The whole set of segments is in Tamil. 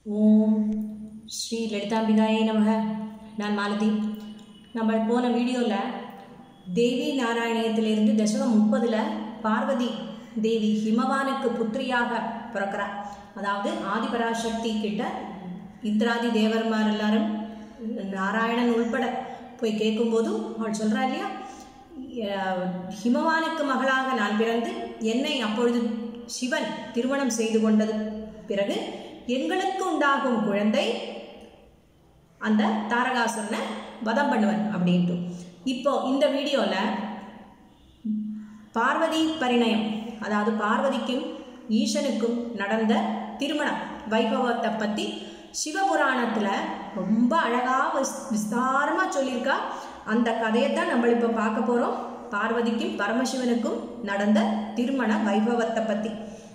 ஓம் ஸ்ரீ லலிதாம்பிகாயே நமக நான் மாலதி நம்ம போன வீடியோவில் தேவி நாராயணியத்திலிருந்து தசகம் முப்பதில் பார்வதி தேவி ஹிமவானுக்கு புத்திரியாக பிறக்கிறா அதாவது ஆதிபராசக்தி கிட்ட இந்திராதி தேவர்மார் எல்லாரும் நாராயணன் உள்பட போய் கேட்கும்போது அவள் சொல்கிறா இல்லையா அஹ், ஹிமவானுக்கு மகளாக நான் பிறந்து என்னை அப்பொழுது சிவன் திருமணம் செய்து கொண்டது பிறகு எங்களுக்கு உண்டாகும் குழந்தை அந்த தாரகாசுரனை வதம் பண்ணுவன் அப்படின்ட்டு இப்போ இந்த வீடியோவில் பார்வதி பரிணயம் அதாவது பார்வதிக்கும் ஈசனுக்கும் நடந்த திருமண வைபவத்தை பற்றி சிவபுராணத்தில் ரொம்ப அழகாக விஸ் விஸ்தாரமாக சொல்லியிருக்கா அந்த கதையை தான் நம்ம இப்போ பார்க்க போகிறோம் பார்வதிக்கும் பரமசிவனுக்கும் நடந்த திருமண வைபவத்தை பற்றி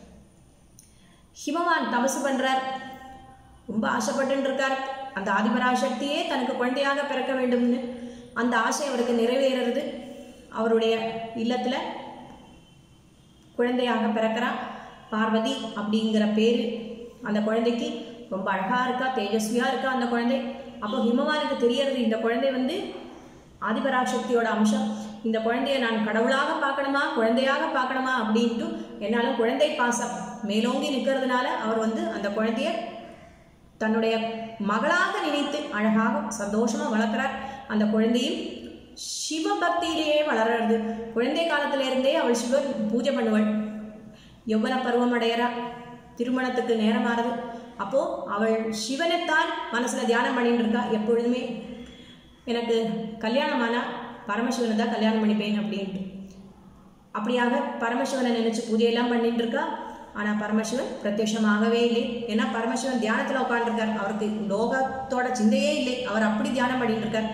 ஹிமவான் தபசு பண்றார் ரொம்ப ஆசைப்பட்டு இருக்கார் அந்த ஆதிபராசக்தியே தனக்கு குழந்தையாக பிறக்க வேண்டும்னு அந்த ஆசை அவருக்கு நிறைவேறது அவருடைய இல்லத்தில் குழந்தையாக பிறக்கிறா பார்வதி அப்படிங்கிற பேர் அந்த குழந்தைக்கு ரொம்ப அழகாக இருக்கா தேஜஸ்வியாக இருக்கா அந்த குழந்தை அப்போ ஹிமவானுக்கு தெரியறது இந்த குழந்தை வந்து ஆதிபராசக்தியோட அம்சம் இந்த குழந்தைய நான் கடவுளாக பார்க்கணுமா குழந்தையாக பார்க்கணுமா அப்படின்ட்டு என்னாலும் குழந்தை பாசம் மேலோங்கி நிற்கிறதுனால அவர் வந்து அந்த குழந்தைய தன்னுடைய மகளாக நினைத்து அழகாக சந்தோஷமாக வளர்க்குறார் அந்த குழந்தையும் சிவபக்தியிலேயே வளர்றது குழந்தை காலத்திலிருந்தே அவள் சிவ பூஜை பண்ணுவள் யௌவன பருவம் அடையறா திருமணத்துக்கு நேரமாறுது அப்போ அவள் சிவனைத்தான் மனசுல தியானம் பண்ணிட்டு இருக்கா எப்பொழுதுமே எனக்கு கல்யாணமானா பரமசிவனை தான் கல்யாணம் பண்ணிப்பேன் அப்படின்ட்டு அப்படியாக பரமசிவனை நினைச்சு பூஜையெல்லாம் பண்ணிட்டு இருக்கா ஆனா பரமசிவன் பிரத்யட்சமாகவே இல்லை ஏன்னா பரமசிவன் தியானத்துல உட்காந்துருக்கார் அவருக்கு லோகத்தோட சிந்தையே இல்லை அவர் அப்படி தியானம் பண்ணிட்டு இருக்கார்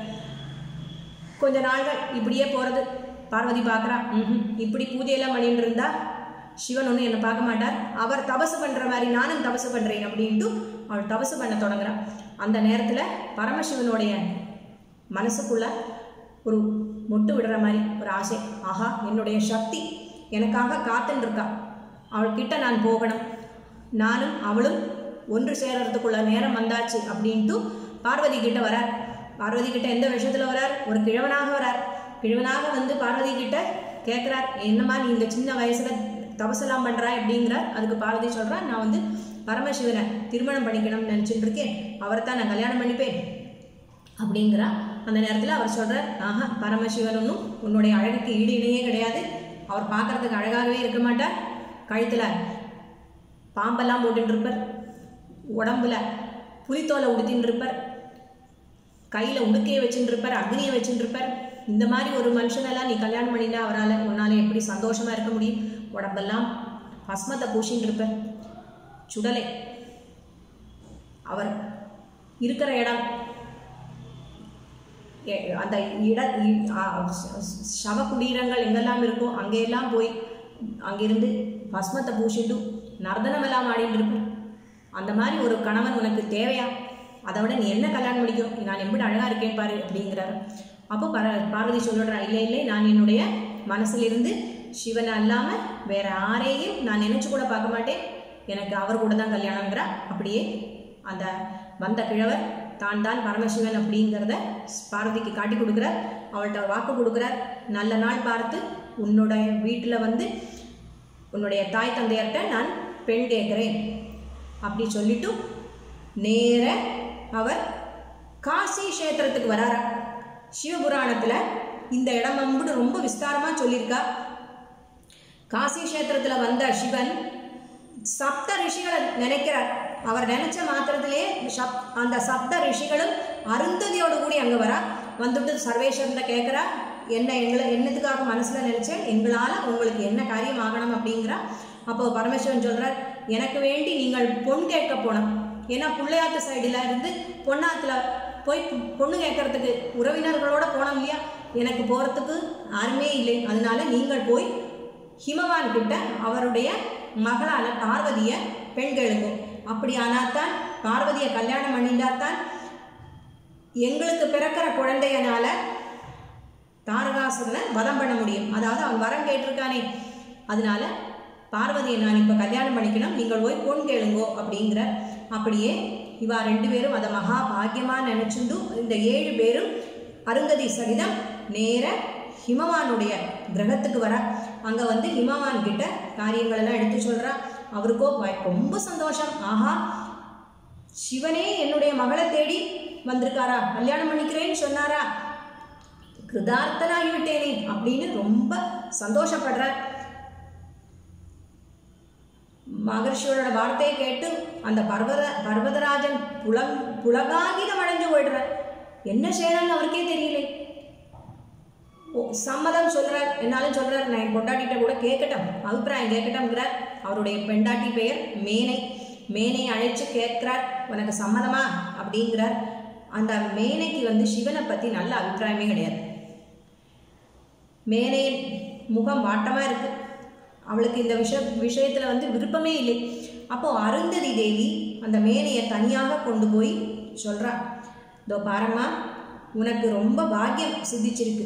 கொஞ்ச நாள்கள் இப்படியே போகிறது பார்வதி பார்க்குறா ம் இப்படி பூஜையெல்லாம் பண்ணிட்டு இருந்தா சிவன் ஒன்றும் என்னை பார்க்க மாட்டார் அவர் தபசு பண்ணுற மாதிரி நானும் தபசு பண்ணுறேன் அப்படின்ட்டு அவள் தபசு பண்ண தொடங்குறா அந்த நேரத்தில் பரமசிவனுடைய மனசுக்குள்ள ஒரு மொட்டு விடுற மாதிரி ஒரு ஆசை ஆஹா என்னுடைய சக்தி எனக்காக காத்துன்னு இருக்கா அவள்கிட்ட நான் போகணும் நானும் அவளும் ஒன்று சேரறதுக்குள்ள நேரம் வந்தாச்சு அப்படின்ட்டு பார்வதி கிட்ட வரார் பார்வதி கிட்ட எந்த விஷயத்துல வரார் ஒரு கிழவனாக வரார் கிழவனாக வந்து பார்வதி கிட்ட கேட்குறார் என்னம்மா நீ இந்த சின்ன வயசுல தபசெல்லாம் பண்றாய் அப்படிங்கிறார் அதுக்கு பார்வதி சொல்றா நான் வந்து பரமசிவனை திருமணம் பண்ணிக்கணும்னு நினச்சிட்டு இருக்கேன் அவரை தான் நான் கல்யாணம் பண்ணிப்பேன் அப்படிங்கிறா அந்த நேரத்தில் அவர் சொல்றார் ஆஹா பரமசிவன் ஒன்றும் உன்னுடைய அழகுக்கு ஈடு இணையே கிடையாது அவர் பார்க்கறதுக்கு அழகாகவே இருக்க மாட்டார் கழுத்தில் பாம்பெல்லாம் போட்டுட்டு இருப்பார் உடம்புல புலித்தோலை உடுத்தின்னு இருப்பார் கையில் உடுக்கையை வச்சுட்டு இருப்பார் அக்னியை வச்சுட்டு இருப்பார் இந்த மாதிரி ஒரு மனுஷனெல்லாம் நீ கல்யாணம் பண்ணினா அவரால் உன்னால் எப்படி சந்தோஷமா இருக்க முடியும் உடம்பெல்லாம் பஸ்மத்தை பூசின்னு இருப்பார் சுடலை அவர் இருக்கிற இடம் எ- அந்த இட இ- ஆ, ச- சவ குடீரங்கள் எங்கெல்லாம் இருக்கோ அங்கெல்லாம் போய் அங்கிருந்து பஸ்மத்தை பூசிட்டு நர்தனம் எல்லாம் ஆடிட்டு இருப்பார் அந்த மாதிரி ஒரு கணவன் உனக்கு தேவையா அதை விட நீ என்ன கல்யாணம் பண்ணிக்கும் நான் எப்படி அழகா இருக்கேன் பாரு அப்படிங்கிறாரு அப்போ பர பார்வதி சொல்லிடுறா இல்லை இல்லை நான் என்னுடைய மனசிலிருந்து சிவன் அல்லாம வேற யாரையும் நான் நினைச்சு கூட பார்க்க மாட்டேன் எனக்கு அவர் கூட தான் கல்யாணங்கிறா அப்படியே அந்த வந்த கிழவர் தான் தான் பரமசிவன் அப்படிங்கிறத பார்வதிக்கு காட்டி கொடுக்குறார் அவள்கிட்ட வாக்கு கொடுக்குறார் நல்ல நாள் பார்த்து உன்னோட வீட்டில் வந்து உன்னுடைய தாய் தந்தையர்கிட்ட நான் பெண் கேட்குறேன் அப்படி சொல்லிட்டு நேர அவர் காசி கஷேத்திரத்துக்கு வராரா சிவபுராணத்தில் இந்த இடம் அம்புடு ரொம்ப விஸ்தாரமாக சொல்லியிருக்கா காசி கஷேத்திரத்துல வந்த சிவன் சப்த ரிஷிகளை நினைக்கிறார் அவர் நினைச்ச மாத்திரத்திலே சப் அந்த சப்த ரிஷிகளும் அருந்ததியோடு கூடி அங்க வரா வந்துட்டு சர்வேஸ்வரன் கேட்குறா என்ன எங்களை என்னத்துக்காக மனசுல நினைச்சேன் எங்களால உங்களுக்கு என்ன காரியம் ஆகணும் அப்படிங்கிறா அப்போ பரமேஸ்வரன் சொல்றார் எனக்கு வேண்டி நீங்கள் பொன் கேட்க போனோம் ஏன்னா பிள்ளையாத்து சைடுல இருந்து பொன்னாத்துல போய் பொண்ணு கேட்கறதுக்கு உறவினர்களோட போனோம் இல்லையா எனக்கு போறதுக்கு யாருமே இல்லை அதனால நீங்கள் போய் ஹிமவான் கிட்ட அவருடைய மகளான பார்வதிய பெண் கேளுங்க அப்படி ஆனாத்தான் பார்வதியை கல்யாணம் பண்ணிட்டாத்தான் எங்களுக்கு பிறக்கிற குழந்தையனால தாரகாசுரனை வதம் பண்ண முடியும் அதாவது அவன் வரம் கேட்டிருக்கானே அதனால பார்வதியை நான் இப்போ கல்யாணம் பண்ணிக்கணும் நீங்கள் போய் பொன் கேளுங்கோ அப்படிங்கிற அப்படியே இவா ரெண்டு பேரும் அதை மகா பாக்கியமா நினைச்சுண்டு இந்த ஏழு பேரும் அருந்ததி சகிதம் நேர ஹிமவானுடைய கிரகத்துக்கு வர அங்க வந்து ஹிமவான் கிட்ட காரியங்கள் எல்லாம் எடுத்து சொல்றா அவருக்கோ பய- ரொம்ப சந்தோஷம் ஆஹா சிவனே என்னுடைய மகளை தேடி வந்திருக்காரா கல்யாணம் பண்ணிக்கிறேன்னு சொன்னாரா கிருதார்த்தனாகிவிட்டேனே அப்படின்னு ரொம்ப சந்தோஷப்படுறார் மகர்ஷியோட வார்த்தையை கேட்டு அந்த பர்வத பர்வதராஜன் புலங் புலகாகிதம் அடைஞ்சு போயிடுறார் என்ன செய்யறான்னு அவருக்கே தெரியலை ஓ, சம்மதம் சொல்றார் என்னாலும் சொல்றார் நான் என் பொண்டாட்டிட்ட கூட கேட்கட்டும் அபிப்பிராயம் கேட்கட்டும்ங்கிறார் அவருடைய பெண்டாட்டி பெயர் மேனை மேனை அழைச்சு கேட்கிறார் உனக்கு சம்மதமா அப்படிங்கிறார் அந்த மேனைக்கு வந்து சிவனை பத்தி நல்ல அபிப்பிராயமே கிடையாது மேனையின் முகம் வாட்டமா இருக்கு அவளுக்கு இந்த விஷய விஷயத்துல வந்து விருப்பமே இல்லை அப்போ அருந்ததி தேவி அந்த மேனையை தனியாக கொண்டு போய் சொல்றா இதோ பாரம்மா உனக்கு ரொம்ப பாக்கியம் சித்திச்சிருக்கு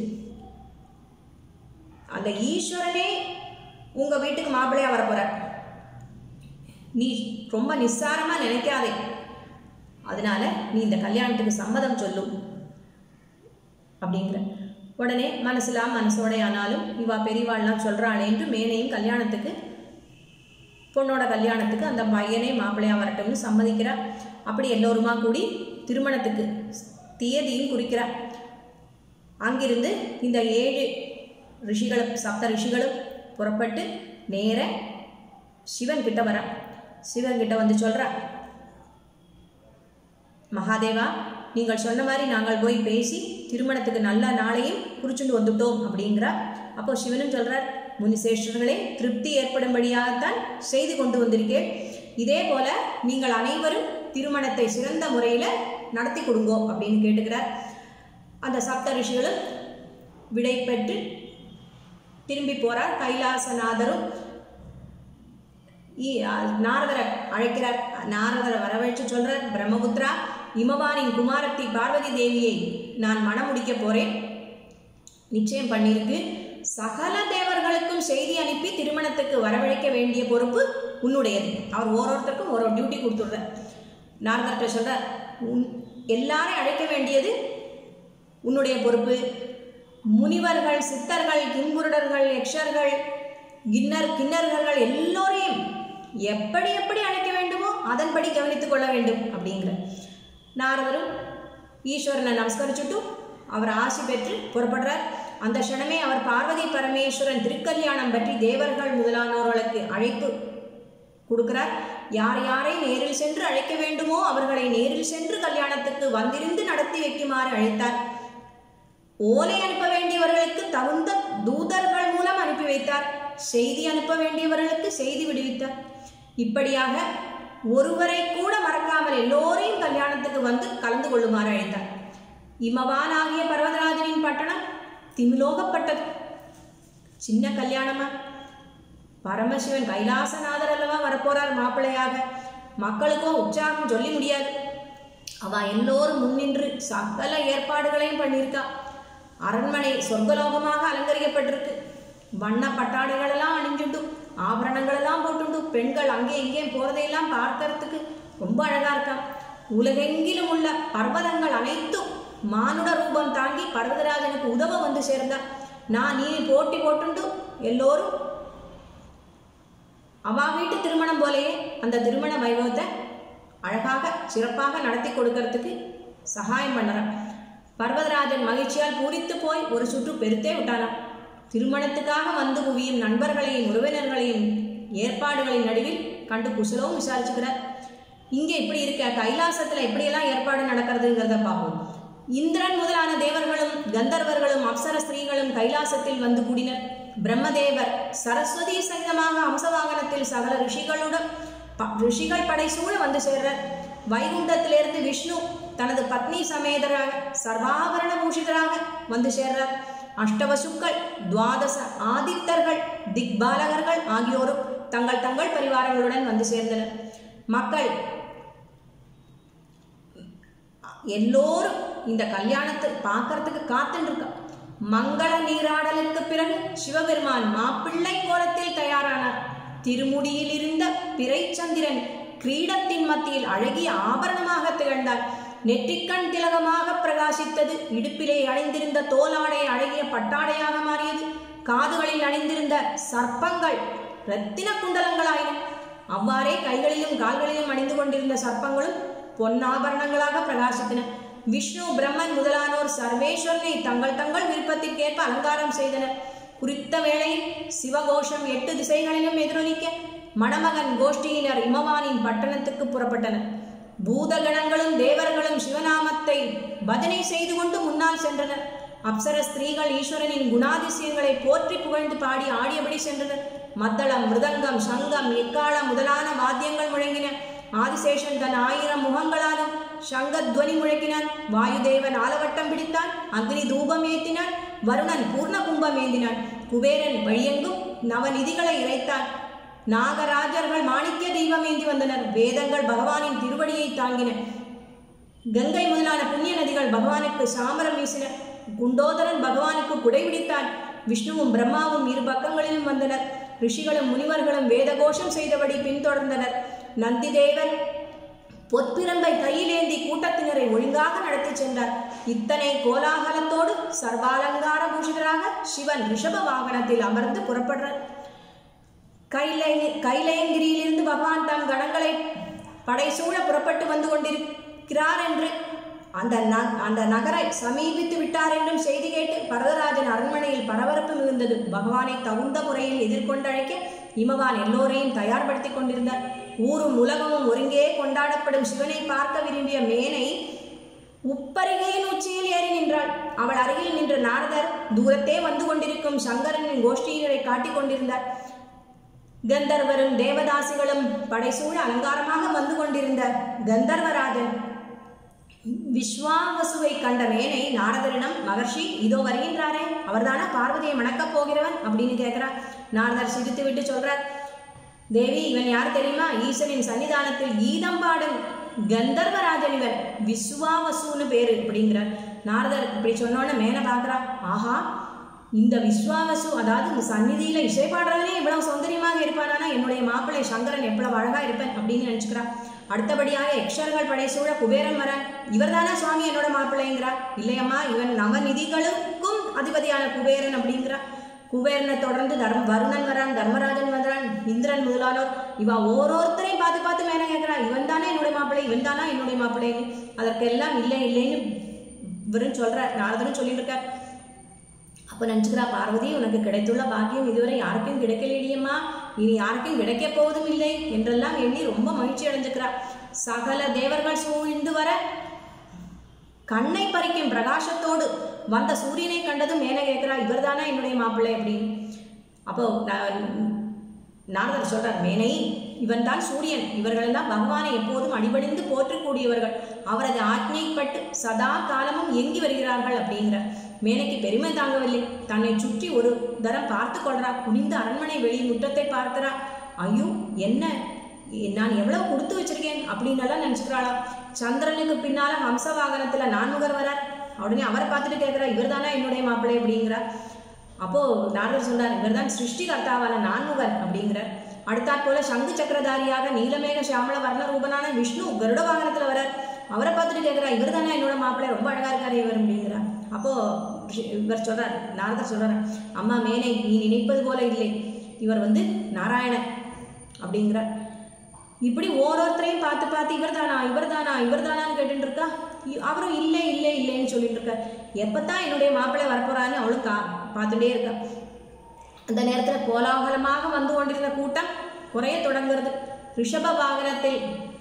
அந்த ஈஸ்வரனே உங்க வீட்டுக்கு மாப்பிள்ளையா வரப்போறார் நீ ரொம்ப நிஸ்சாரமா நினைக்காதே அதனால நீ இந்த கல்யாணத்துக்கு சம்மதம் சொல்லும் அப்படிங்கிற உடனே மனசுலாம் மனசோடையானாலும் இவா பெரியவாள்லாம் சொல்றாளேன்ட்டு மேனையும் கல்யாணத்துக்கு பொண்ணோட கல்யாணத்துக்கு அந்த பையனே மாப்பிள்ளையா வரட்டும்னு சம்மதிக்கிறா அப்படி எல்லோருமா கூடி திருமணத்துக்கு தேதியும் குறிக்கிறா அங்கிருந்து இந்த ஏழு ரிஷிகளும் சப்த ரிஷிகளும் புறப்பட்டு நேர சிவன் கிட்ட வரா சிவன் கிட்ட வந்து சொல்றா மகாதேவா நீங்கள் சொன்ன மாதிரி நாங்கள் போய் பேசி திருமணத்துக்கு நல்ல நாளையும் குறிச்சுண்டு வந்துட்டோம் அப்படிங்கிறா அப்போ சிவனும் சொல்றார் முனிசேஷர்களே திருப்தி ஏற்படும்படியாகத்தான் செய்து கொண்டு வந்திருக்கேன் இதே போல நீங்கள் அனைவரும் திருமணத்தை சிறந்த முறையில் நடத்தி கொடுங்கோ அப்படின்னு கேட்டுக்கிறார் அந்த சப்த ரிஷிகளும் விடை பெற்று திரும்பி போறார் கைலாசநாதரும் இ- அ- நாரதரை அழைக்கிறார் நாரதரை வரவழைச்சு சொல்றார் பிரம்மபுத்ரா இமவானின் குமாரத்தி பார்வதி தேவியை நான் மணம் முடிக்க போறேன் நிச்சயம் பண்ணியிருக்கு சகல தேவர்களுக்கும் செய்தி அனுப்பி திருமணத்துக்கு வரவழைக்க வேண்டிய பொறுப்பு உன்னுடையது அவர் ஓரோருத்தருக்கும் ஒரு டியூட்டி கொடுத்துடுறார் நாரதர்கிட்ட சொல்றார் உன் எல்லாரையும் அழைக்க வேண்டியது உன்னுடைய பொறுப்பு முனிவர்கள் சித்தர்கள் கிம்புருடர்கள் யக்ஷர்கள் கிண்ணர் கிண்ணர்கள் எல்லோரையும் எப்படி எப்படி அழைக்க வேண்டுமோ அதன்படி கவனித்துக் கொள்ள வேண்டும் அப்படிங்கிற நாரதரும் ஈஸ்வரனை நமஸ்கரிச்சுட்டு அவர் ஆசி பெற்று புறப்படுறார் அந்த க்ஷணமே அவர் பார்வதி பரமேஸ்வரன் திருக்கல்யாணம் பற்றி தேவர்கள் முதலானோர்களுக்கு அழைப்பு கொடுக்கிறார் யார் யாரை நேரில் சென்று அழைக்க வேண்டுமோ அவர்களை நேரில் சென்று கல்யாணத்துக்கு வந்திருந்து நடத்தி வைக்குமாறு அழைத்தார் ஓலை அனுப்ப வேண்டியவர்களுக்கு தகுந்த தூதர்கள் மூலம் அனுப்பி வைத்தார் செய்தி அனுப்ப வேண்டியவர்களுக்கு செய்தி விடுவித்தார் இப்படியாக ஒருவரை கூட மறக்காமல் எல்லோரையும் கல்யாணத்துக்கு வந்து கலந்து கொள்ளுமாறு அழைத்தார் இமவான் ஆகிய பர்வதராஜனின் பட்டணம் திமிலோகப்பட்டது சின்ன கல்யாணமா பரமசிவன் கைலாசநாதர் அல்லவா வரப்போறார் மாப்பிள்ளையாக மக்களுக்கோ உற்சாகம் சொல்லி முடியாது அவ எல்லோரும் முன்னின்று சகல ஏற்பாடுகளையும் பண்ணியிருக்கா அரண்மனை சொர்க்கலோகமாக அலங்கரிக்கப்பட்டிருக்கு வண்ண பட்டாடைகள் எல்லாம் அணிஞ்சுண்டு ஆபரணங்கள் எல்லாம் போட்டுண்டு பெண்கள் அங்கே இங்கே போறதையெல்லாம் பார்க்கறதுக்கு ரொம்ப அழகா இருக்கா உலகெங்கிலும் உள்ள பர்வதங்கள் அனைத்தும் மானுட ரூபம் தாங்கி பர்வதராஜனுக்கு உதவ வந்து சேர்ந்தா நான் நீ போட்டி போட்டுண்டு எல்லோரும் அவா வீட்டு திருமணம் போலயே அந்த திருமண வைபவத்தை அழகாக சிறப்பாக நடத்தி கொடுக்கறதுக்கு சகாயம் பண்ணுறான் பர்வதராஜன் மகிழ்ச்சியால் பூரித்து போய் ஒரு சுற்று பெருத்தே விட்டானாம் திருமணத்துக்காக வந்து குவியும் நண்பர்களையும் உறவினர்களையும் ஏற்பாடுகளின் நடுவில் கண்டு குசலவும் விசாரிச்சுக்கிறார் இங்கே இப்படி இருக்க கைலாசத்துல எப்படியெல்லாம் ஏற்பாடு நடக்கிறதுங்கிறத பார்ப்போம் இந்திரன் முதலான தேவர்களும் கந்தர்வர்களும் அப்சர ஸ்திரீகளும் கைலாசத்தில் வந்து கூடினர் பிரம்மதேவர் சரஸ்வதி சகிதமாக அம்சவாகனத்தில் சகல ரிஷிகளுடன் ப- ரிஷிகள் படை சூழ வந்து சேர்றார் வைகுண்டத்திலிருந்து விஷ்ணு தனது பத்னி சமேதராக சர்வாபரண பூஷிதராக வந்து சேர்றார் அஷ்டவசுக்கள் துவாதச ஆதித்தர்கள் திக்பாலகர்கள் ஆகியோரும் தங்கள் தங்கள் பரிவாரங்களுடன் வந்து சேர்ந்தனர் மக்கள் எல்லோரும் இந்த கல்யாணத்தை பார்க்கறதுக்கு காத்துட்டு இருக்கா மங்கள நீராடலுக்கு பிறகு சிவபெருமான் மாப்பிள்ளை கோலத்தில் தயாரானார் திருமுடியில் இருந்த பிறைச்சந்திரன் கிரீடத்தின் மத்தியில் அழகிய ஆபரணமாக திகழ்ந்தாள் நெற்றிக்கண் திலகமாக பிரகாசித்தது இடுப்பிலே அணிந்திருந்த தோலாடை அழகிய பட்டாடையாக மாறியது காதுகளில் அணிந்திருந்த சர்ப்பங்கள் இரத்தின குண்டலங்களாயின அவ்வாறே கைகளிலும் கால்களிலும் அணிந்து கொண்டிருந்த சர்ப்பங்களும் பொன்னாபரணங்களாக பிரகாசித்தன விஷ்ணு பிரம்மன் முதலானோர் சர்வேஸ்வரனை தங்கள் தங்கள் விருப்பத்திற்கேற்ப அலங்காரம் செய்தனர் குறித்த வேளையில் சிவகோஷம் எட்டு திசைகளிலும் எதிரொலிக்க மணமகன் கோஷ்டியினர் இமவானின் பட்டணத்துக்கு புறப்பட்டனர் பூதகணங்களும் தேவர்களும் சிவநாமத்தை பஜனை செய்து கொண்டு முன்னால் சென்றனர் அப்சர ஸ்திரீகள் ஈஸ்வரனின் குணாதிசயங்களை போற்றி புகழ்ந்து பாடி ஆடியபடி சென்றனர் மத்தளம் மிருதங்கம் சங்கம் எக்காலம் முதலான வாத்தியங்கள் முழங்கின ஆதிசேஷன் தன் ஆயிரம் முகங்களாலும் சங்கத்வனி முழக்கினான் வாயுதேவன் ஆலவட்டம் பிடித்தான் அக்னி தூபம் ஏத்தினான் வருணன் பூர்ண கும்பம் ஏந்தினான் குபேரன் வழியெங்கும் நவநிதிகளை இறைத்தான் நாகராஜர்கள் மாணிக்க தெய்வம் ஏந்தி வந்தனர் வேதங்கள் பகவானின் திருவடியை தாங்கின கங்கை முதலான புண்ணிய நதிகள் பகவானுக்கு சாமரம் வீசின குண்டோதரன் பகவானுக்கு குடை பிடித்தான் விஷ்ணுவும் பிரம்மாவும் இரு பக்கங்களிலும் வந்தனர் ரிஷிகளும் முனிவர்களும் வேதகோஷம் செய்தபடி பின்தொடர்ந்தனர் நந்திதேவன் பொற்பிரம்பை கையிலேந்தி கூட்டத்தினரை ஒழுங்காக நடத்தி சென்றார் இத்தனை கோலாகலத்தோடு சர்வாலங்கார பூஷிதராக சிவன் ரிஷப வாகனத்தில் அமர்ந்து புறப்படுறார் கைலை கைலயங்கிரியிலிருந்து பகவான் தம் கணங்களை படைசூழ புறப்பட்டு வந்து கொண்டிருக்கிறார் என்று அந்த ந- அந்த நகரை சமீபித்து விட்டார் என்றும் செய்தி கேட்டு பரதராஜன் அரண்மனையில் பரபரப்பு மிகுந்தது பகவானை தகுந்த முறையில் எதிர்கொண்டழைக்க இமவான் எல்லோரையும் தயார்படுத்திக் கொண்டிருந்தார் ஊரும் உலகமும் ஒருங்கே கொண்டாடப்படும் சிவனை பார்க்க விரும்பிய மேனை உப்பரிகையின் உச்சியில் ஏறி நின்றாள் அவள் அருகில் நின்ற நாரதர் தூரத்தே வந்து கொண்டிருக்கும் சங்கரனின் கோஷ்டியினரை காட்டிக் கொண்டிருந்தார் கந்தர்வரும் தேவதாசிகளும் படைசூழ அலங்காரமாக வந்து கொண்டிருந்த கந்தர்வராஜன் விஸ்வாவசுவை கண்ட மேனை நாரதரிடம் மகர்ஷி இதோ வருகின்றாரே அவர்தானா பார்வதியை மணக்கப் போகிறவன் அப்படின்னு கேட்கிறார் நாரதர் சிரித்து விட்டு சொல்றார் தேவி இவன் யார் தெரியுமா ஈசனின் சன்னிதானத்தில் கீதம் பாடும் கந்தர்வராஜன் இவன் விஸ்வாவசுன்னு பேரு அப்படிங்கிறார் நாரதர் இப்படி சொன்னோன்னே மேனை பார்க்கறா ஆஹா இந்த விஸ்வாவசு அதாவது இந்த சந்நிதியில இசை பாடுறவனே இவ்வளவு சௌந்தரியமாக இருப்பானா என்னுடைய மாப்பிள்ளை சங்கரன் எவ்வளவு அழகா இருப்பேன் அப்படின்னு நினைச்சுக்கிறா அடுத்தபடியாக யக்ஷர்கள் படை சூழ குபேரன் வர இவர்தானே சுவாமி என்னோட மாப்பிள்ளைங்கிறா இல்லையம்மா இவன் நவநிதிகளுக்கும் அதிபதியான குபேரன் அப்படிங்கிறா குபேரனை தொடர்ந்து தர்ம வருணன் வரான் தர்மராஜன் வந்தான் இந்திரன் முதலானோர் இவ ஓரோருத்தரையும் பார்த்து பார்த்து மேலே கேட்கிறா இவன் தானே என்னுடைய மாப்பிள்ளை இவன் தானா என்னுடைய மாப்பிள்ளைன்னு அதற்கெல்லாம் இல்லை இல்லைன்னு இவரும் சொல்றார் நாரதரும் சொல்லிட்டு இருக்கார் அப்போ நினச்சிக்கிறா பார்வதி உனக்கு கிடைத்துள்ள பாக்கியம் இதுவரை யாருக்கும் கிடைக்கலையம்மா இனி யாருக்கும் கிடைக்கப் போவதும் இல்லை என்றெல்லாம் எண்ணி ரொம்ப மகிழ்ச்சி அடைஞ்சுக்கிறா சகல தேவர்கள் சூழ்ந்து வர கண்ணை பறிக்கும் பிரகாசத்தோடு வந்த சூரியனை கண்டதும் மேலே கேட்கிறா இவர்தானா என்னுடைய மாப்பிள்ளை அப்படின்னு அப்போ நான் நாரதர் சொல்றார் மேனை இவன் தான் சூரியன் இவர்களெல்லாம் பகவானை எப்போதும் அடிபணிந்து போற்றக்கூடியவர்கள் அவரது ஆజ్ఞைப்பட்டு சதா காலமும் எங்கி வருகிறார்கள் அப்படிங்கிற மேனைக்கு பெருமை தாங்கவில்லை தன்னை சுற்றி ஒரு தரம் பார்த்து கொள்றா குனிந்த அரண்மனை வெளி முற்றத்தை பார்க்கிறா ஐயோ என்ன நான் எவ்வளவு கொடுத்து வச்சிருக்கேன் அப்படின்னு எல்லாம் நினைச்சுக்கிறாளா சந்திரனுக்கு பின்னால ஹம்ச வாகனத்துல நான்முகர் வரார் உடனே அவரை பார்த்துட்டு கேட்கிறா இவர்தானா என்னுடைய மாப்பிள்ளை அப்படிங்கிறா அப்போ நாரதர் சொன்னார் இவர்தான் சிருஷ்டிகர்த்தாவான நான்முகன் அப்படிங்கிறார் அடுத்தாற் போல சங்கு சக்கரதாரியாக நீலமேக சியாமள வர்ண ரூபனான விஷ்ணு கருட வாகனத்துல வரார் அவரை பார்த்துட்டு கேட்கிறா இவர் தானே என்னோட மாப்பிள்ளை ரொம்ப அழகா இருக்காரு இவர் அப்படிங்கிறார் அப்போ ஷி- இவர் சொல்றார் நாரதர் சொல்றார் அம்மா மேனை நீ நினைப்பது போல இல்லை இவர் வந்து நாராயணன் அப்படிங்கிறார் இப்படி ஓரோருத்தரையும் பார்த்து பார்த்து இவர் தானா இவர் தானா இவர் தானான்னு கேட்டுட்டு இருக்கா இ- அவரும் இல்லை இல்லை இல்லைன்னு சொல்லிட்டு இருக்கார் எப்பத்தான் என்னுடைய மாப்பிள்ளை வரப்போறான்னு அவளும் கா பார்த்துட்டே இருக்கா அந்த நேரத்தில் கோலாகலமாக வந்து கொண்டிருந்த கூட்டம் குறைய தொடங்குறது ரிஷப வாகனத்தில்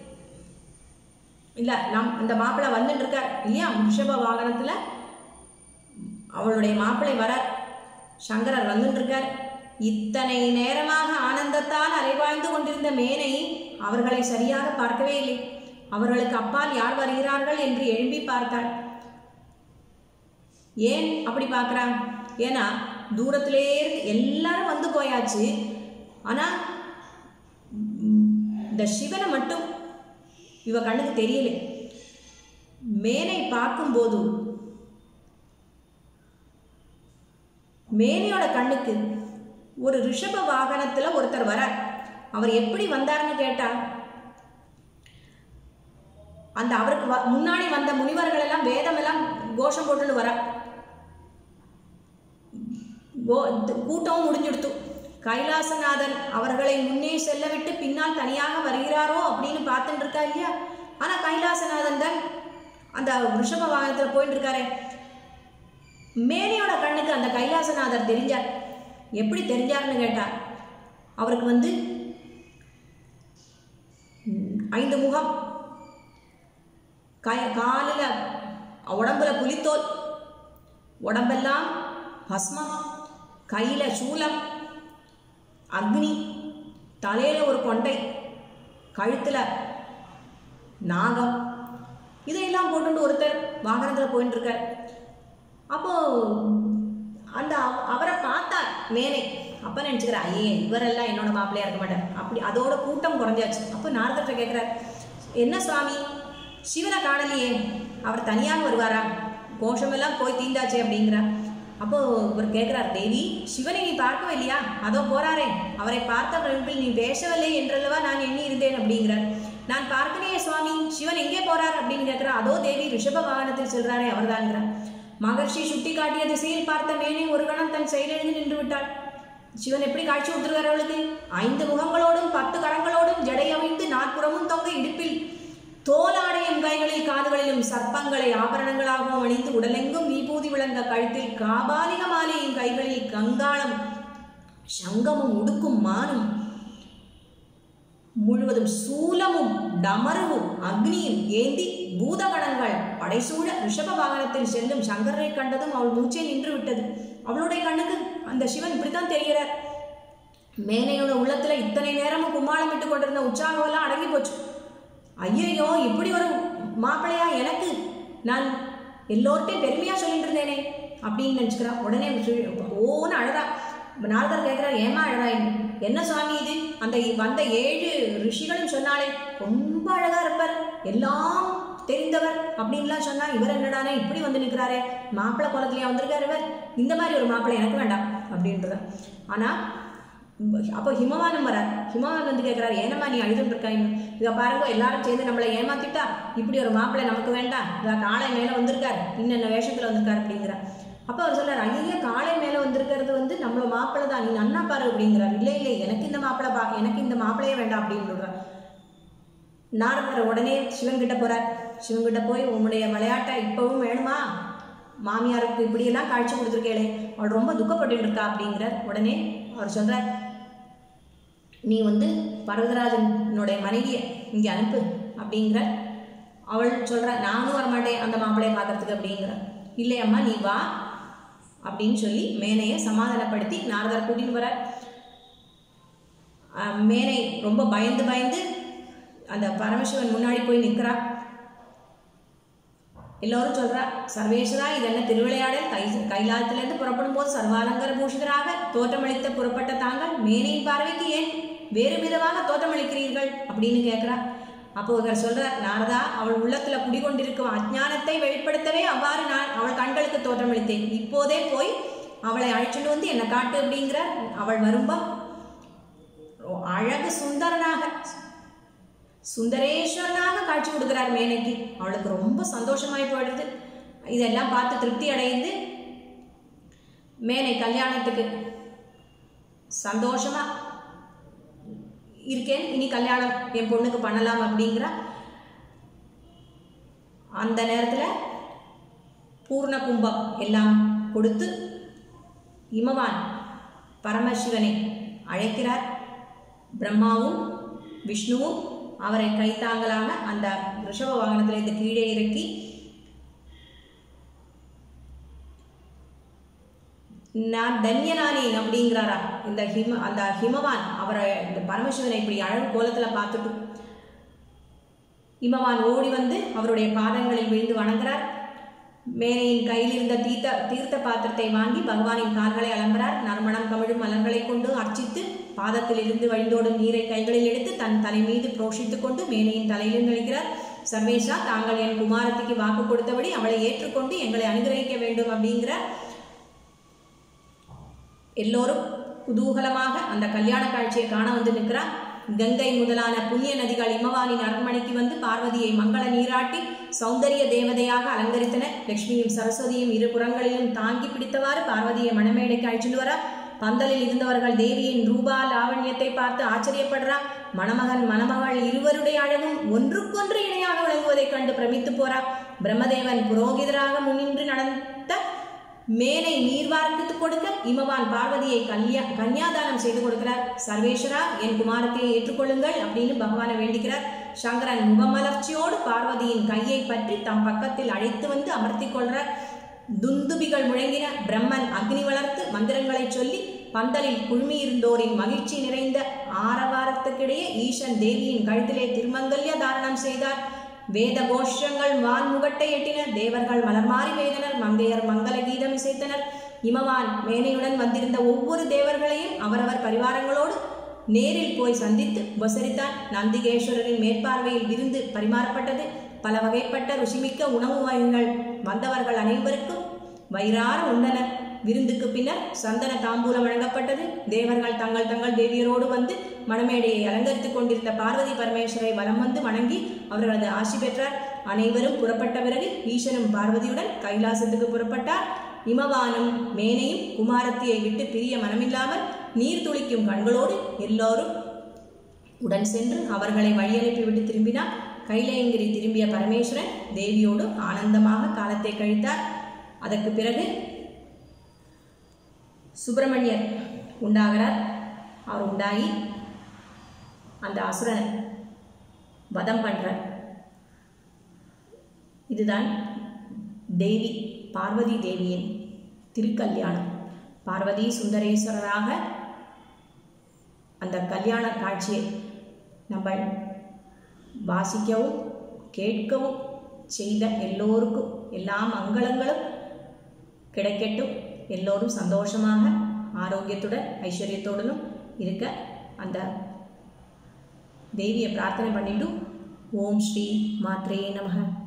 இல்லை நம் இந்த மாப்பிள்ளை வந்துட்டு இருக்கார் இல்லையா ரிஷப வாகனத்தில் அவளுடைய மாப்பிள்ளை வரார் சங்கரர் வந்துட்டு இருக்கார் இத்தனை நேரமாக ஆனந்தத்தால் அலைவாழ்ந்து கொண்டிருந்த மேனை அவர்களை சரியாக பார்க்கவே இல்லை அவர்களுக்கு அப்பால் யார் வருகிறார்கள் என்று எழும்பி பார்த்தாள் ஏன் அப்படி பார்க்கறா ஏன்னா தூரத்திலே இருந்து எல்லாரும் வந்து போயாச்சு ஆனா ம், இந்த சிவனை மட்டும் இவ கண்ணுக்கு தெரியல மேனை பார்க்கும்போது மேனையோட கண்ணுக்கு ஒரு ரிஷப வாகனத்துல ஒருத்தர் வரார் அவர் எப்படி வந்தாருன்னு கேட்டா அந்த அவருக்கு வ- முன்னாடி வந்த முனிவர்கள் எல்லாம் வேதம் எல்லாம் கோஷம் போட்டுன்னு வர கோ த- கூட்டமும் முடிஞ்சுடுத்து கைலாசநாதன் அவர்களை முன்னே செல்ல விட்டு பின்னால் தனியாக வருகிறாரோ அப்படின்னு பார்த்துட்டு இருக்கா இல்லையா ஆனா கைலாசநாதன் தான் அந்த ரிஷப வாகனத்துல போயிட்டு இருக்காரே மேனையோட கண்ணுக்கு அந்த கைலாசநாதர் தெரிஞ்சார் எப்படி தெரிஞ்சார்னு கேட்டா அவருக்கு வந்து ம், ஐந்து முகம் கை காலில் உடம்புல புலித்தோல் உடம்பெல்லாம் பஸ்மம் கையில் சூலம் அக்னி தலையில் ஒரு கொண்டை கழுத்தில் நாகம் இதையெல்லாம் போட்டுட்டு ஒருத்தர் வாகனத்தில் போயிட்டு இருக்கார் அப்போ அந்த அவ- அவரை பார்த்தார் மேனை அப்ப நினச்சிக்கிறார் ஐயே இவரெல்லாம் என்னோட மாப்பிள்ளையா இருக்க மாட்டார் அப்படி அதோட கூட்டம் குறைஞ்சாச்சு அப்போ நாரதர்கிட்ட கேட்குறார் என்ன சுவாமி சிவனை காணலையே அவர் தனியாக வருவாரா கோஷமெல்லாம் போய் தீந்தாச்சே அப்படிங்கிறார் அப்போ இவர் கேட்குறார் தேவி சிவனை நீ பார்க்கவே இல்லையா அதோ போறாரே அவரை பார்த்த பிரமிப்பில் நீ பேசவில்லை என்றல்லவா நான் எண்ணி இருந்தேன் அப்படிங்கிறார் நான் பார்க்கலையே சுவாமி சிவன் எங்கே போறார் அப்படின்னு கேட்கிறா அதோ தேவி ரிஷப வாகனத்தில் செல்றாரே அவர்தான்கிறார் மகர்ஷி சுட்டி காட்டிய திசையில் பார்த்த மேனே ஒரு கணம் தன் செயலிழந்து நின்று விட்டாள் சிவன் எப்படி காட்சி கொடுத்துருக்காரு அவளுக்கு ஐந்து முகங்களோடும் பத்து கரங்களோடும் ஜடை அமைந்து நாற்புறமும் தொங்க இடுப்பில் தோலாடையும் கைகளில் காதுகளிலும் சர்ப்பங்களை ஆபரணங்களாகவும் அணிந்து உடலெங்கும் விபூதி விளங்க கழுத்தில் காபாலிக மாலையும் கைகளில் கங்காளம் சங்கமும் உடுக்கும் மானும் முழுவதும் சூலமும் டமருவும் அக்னியும் ஏந்தி பூதகணங்கள் படைசூழ ரிஷப வாகனத்தில் செல்லும் சங்கரரை கண்டதும் அவள் மூச்சே நின்று விட்டது அவளுடைய கண்ணுக்கு அந்த சிவன் இப்படித்தான் தெரிகிறார் மேனையோட உள்ளத்துல இத்தனை நேரமும் கும்மாளமிட்டு கொண்டிருந்த உற்சாகம் எல்லாம் அடங்கி போச்சு ஐயையோ இப்படி ஒரு மாப்பிள்ளையா எனக்கு நான் எல்லோர்ட்டையும் பெருமையா சொல்லிட்டு இருந்தேனே அப்படின்னு நினச்சிக்கிறா உடனே சு- ஓன்னு அழறா நாரதர் கேட்குறாரு ஏமா அழறா என்ன சுவாமி இது அந்த வந்த ஏழு ரிஷிகளும் சொன்னாலே ரொம்ப அழகா இருப்பார் எல்லாம் தெரிந்தவர் அப்படின்லாம் சொன்னா இவர் என்னடானே இப்படி வந்து நிற்கிறாரே மாப்பிள்ளை குலத்துலயா வந்திருக்காரு இவர் இந்த மாதிரி ஒரு மாப்பிள்ளை எனக்கு வேண்டாம் அப்படின்றத ஆனா அப்போ ஹிமவானம் வரார் ஹிமவான் வந்து கேட்குறாரு ஏனம்மா நீ அழுதுட்டு இருக்காங்க இதை பாருங்க எல்லாரும் சேர்ந்து நம்மளை ஏமாத்திட்டா இப்படி ஒரு மாப்பிள்ளை நமக்கு வேண்டாம் இதா காளை மேலே வந்திருக்காரு இன்னென்ன வேஷத்தில் வந்திருக்காரு அப்படிங்கிறார் அப்போ அவர் சொல்றாரு ஐயா காளை மேலே வந்திருக்கிறது வந்து நம்மள மாப்பிள்ளை தான் நீ நன்னா பாரு அப்படிங்கிறார் இல்லை இல்லை எனக்கு இந்த மாப்பிள்ளை பா எனக்கு இந்த மாப்பிள்ளையே வேண்டாம் அப்படின்னு சொல்றார் நாரதர் உடனே சிவன் கிட்ட போறார் சிவன் கிட்ட போய் உன்னுடைய விளையாட்டை இப்பவும் வேணுமா மாமியாருக்கு இப்படியெல்லாம் காட்சி கொடுத்துருக்கேளே அவள் ரொம்ப துக்கப்பட்டு இருக்கா அப்படிங்கிறார் உடனே அவர் சொல்றார் நீ வந்து பர்வதராஜனுடைய மனைவியை இங்கே அனுப்பு அப்படிங்கிற அவள் சொல்றா நானும் வரமாட்டேன் அந்த மாப்பிள்ளையை பார்க்கறதுக்கு அப்படிங்கிற இல்லை அம்மா நீ வா அப்படின்னு சொல்லி மேனையை சமாதானப்படுத்தி நாரதர் கூட்டின்னு வரார் ஆஹ் மேனை ரொம்ப பயந்து பயந்து அந்த பரமசிவன் முன்னாடி போய் நிற்கிறா எல்லோரும் சொல்றா சர்வேஸ்வரா இது என்ன திருவிளையாடல் கை கைலாயத்திலிருந்து புறப்படும் போது சர்வாலங்கர பூஷிதராக தோற்றமளித்த புறப்பட்ட தாங்கள் மேனையின் பார்வைக்கு ஏன் வேறு விதமாக தோற்றமளிக்கிறீர்கள் அப்படின்னு கேட்கிறா அப்போ இவர் சொல்றார் நாரதா அவள் உள்ளத்துல குடிகொண்டிருக்கும் அஜ்ஞானத்தை வெளிப்படுத்தவே அவ்வாறு நான் அவள் கண்களுக்கு தோற்றமளித்தேன் இப்போதே போய் அவளை அழைச்சிட்டு வந்து என்னை காட்டு அப்படிங்கிற அவள் வரும்பம் அழகு சுந்தரனாக சுந்தரேஸ்வரனாக காட்சி கொடுக்கிறார் மேனைக்கு அவளுக்கு ரொம்ப சந்தோஷமாய் போயிடுது இதெல்லாம் பார்த்து திருப்தி அடைந்து மேனை கல்யாணத்துக்கு சந்தோஷமா இருக்கேன் இனி கல்யாணம் என் பொண்ணுக்கு பண்ணலாம் அப்படிங்கிற அந்த நேரத்தில் பூர்ண கும்பம் எல்லாம் கொடுத்து இமவான் பரமசிவனை அழைக்கிறார் பிரம்மாவும் விஷ்ணுவும் அவரை கைத்தாங்கலாக அந்த ரிஷப வாகனத்திலிருந்து கீழே இறக்கி நான் தன்யனானேன் அப்படிங்கிறாரா இந்த ஹிம அந்த ஹிமவான் அவரை இந்த பரமசிவனை இப்படி அழகு கோலத்தில் பார்த்துட்டு இமவான் ஓடி வந்து அவருடைய பாதங்களில் விழுந்து வணங்குறார் மேனையின் கையில் இருந்த தீர்த்த தீர்த்த பாத்திரத்தை வாங்கி பகவானின் கால்களை அலம்புறார் நறுமணம் கமிழும் மலர்களை கொண்டு அர்ச்சித்து பாதத்தில் இருந்து வழிந்தோடும் நீரை கைகளில் எடுத்து தன் தலை மீது புரோஷித்துக் கொண்டு மேனையின் தலையிலும் நடிக்கிறார் சர்வேஷா தாங்கள் என் குமாரத்திக்கு வாக்கு கொடுத்தபடி அவளை ஏற்றுக்கொண்டு எங்களை அனுகிரகிக்க வேண்டும் அப்படிங்கிற எல்லோரும் குதூகலமாக அந்த கல்யாண காட்சியை காண வந்து நிற்கிறார் கங்கை முதலான புண்ணிய நதிகள் இமவானின் அரண்மனைக்கு வந்து பார்வதியை மங்கள நீராட்டி சௌந்தரிய தேவதையாக அலங்கரித்தன லட்சுமியும் சரஸ்வதியும் இரு புறங்களிலும் தாங்கி பிடித்தவாறு பார்வதியை மணமேடைக்கு அழைச்சிட்டு வரா பந்தலில் இருந்தவர்கள் தேவியின் ரூபா லாவண்யத்தை பார்த்து ஆச்சரியப்படுறா மணமகன் மணமகள் இருவருடைய அழகும் ஒன்றுக்கொன்று இணையாக விளங்குவதைக் கண்டு பிரமித்து போறா பிரம்மதேவன் புரோகிதராக முன்னின்று நடந்த மேனை நீர்வார்த்து கொடுக்க இமவான் பார்வதியை கல்யா கன்யாதானம் செய்து கொடுக்கிறார் சர்வேஸ்வரா என் குமாரத்தை ஏற்றுக்கொள்ளுங்கள் அப்படின்னு பகவானை வேண்டிக்கிறார் சங்கரன் முகமலர்ச்சியோடு பார்வதியின் கையை பற்றி தம் பக்கத்தில் அழைத்து வந்து அமர்த்தி கொள்றார் துந்துபிகள் முழங்கின பிரம்மன் அக்னி வளர்த்து மந்திரங்களை சொல்லி பந்தலில் குழுமியிருந்தோரின் மகிழ்ச்சி நிறைந்த ஆரவாரத்துக்கிடையே ஈசன் தேவியின் கழுத்திலே திருமங்கல்ய தாரணம் செய்தார் வேத கோஷங்கள் வான் முகட்டை எட்டின தேவர்கள் மலர்மாறி வேதனர் மங்கையர் மங்கள கீதம் இசைத்தனர் இமவான் மேனையுடன் வந்திருந்த ஒவ்வொரு தேவர்களையும் அவரவர் பரிவாரங்களோடு நேரில் போய் சந்தித்து உபசரித்தான் நந்திகேஸ்வரரின் மேற்பார்வையில் விருந்து பரிமாறப்பட்டது பல வகைப்பட்ட ருசிமிக்க உணவு வகைகள் வந்தவர்கள் அனைவருக்கும் வயிறார உண்டனர் விருந்துக்கு பின்னர் சந்தன தாம்பூலம் வழங்கப்பட்டது தேவர்கள் தங்கள் தங்கள் தேவியரோடு வந்து மணமேடையை அலங்கரித்துக் கொண்டிருந்த பார்வதி பரமேஸ்வரை வலம் வந்து வணங்கி அவர்களது ஆசி பெற்றார் அனைவரும் புறப்பட்ட பிறகு ஈசனும் பார்வதியுடன் கைலாசத்துக்கு புறப்பட்டார் இமவானும் மேனையும் குமாரத்தியை விட்டு பிரிய மனமில்லாமல் நீர் துளிக்கும் கண்களோடு எல்லோரும் உடன் சென்று அவர்களை வழியனுப்பிவிட்டு திரும்பினார் கைலையங்கிரி திரும்பிய பரமேஸ்வரன் தேவியோடு ஆனந்தமாக காலத்தை கழித்தார் அதற்கு பிறகு சுப்பிரமணியர் உண்டாகிறார் அவர் உண்டாகி அந்த அசுரனை வதம் பண்றார் இதுதான் தேவி பார்வதி தேவியின் திருக்கல்யாணம் பார்வதி சுந்தரேஸ்வரராக அந்த கல்யாண காட்சியை நம்ம வாசிக்கவும் கேட்கவும் செய்த எல்லோருக்கும் எல்லா மங்களங்களும் கிடைக்கட்டும் எல்லோரும் சந்தோஷமாக ஆரோக்கியத்துடன் ஐஸ்வர்யத்துடனும் இருக்க அந்த தேவியை பிரார்த்தனை பண்ணிட்டு ஓம் ஸ்ரீ மாத்ரே நமக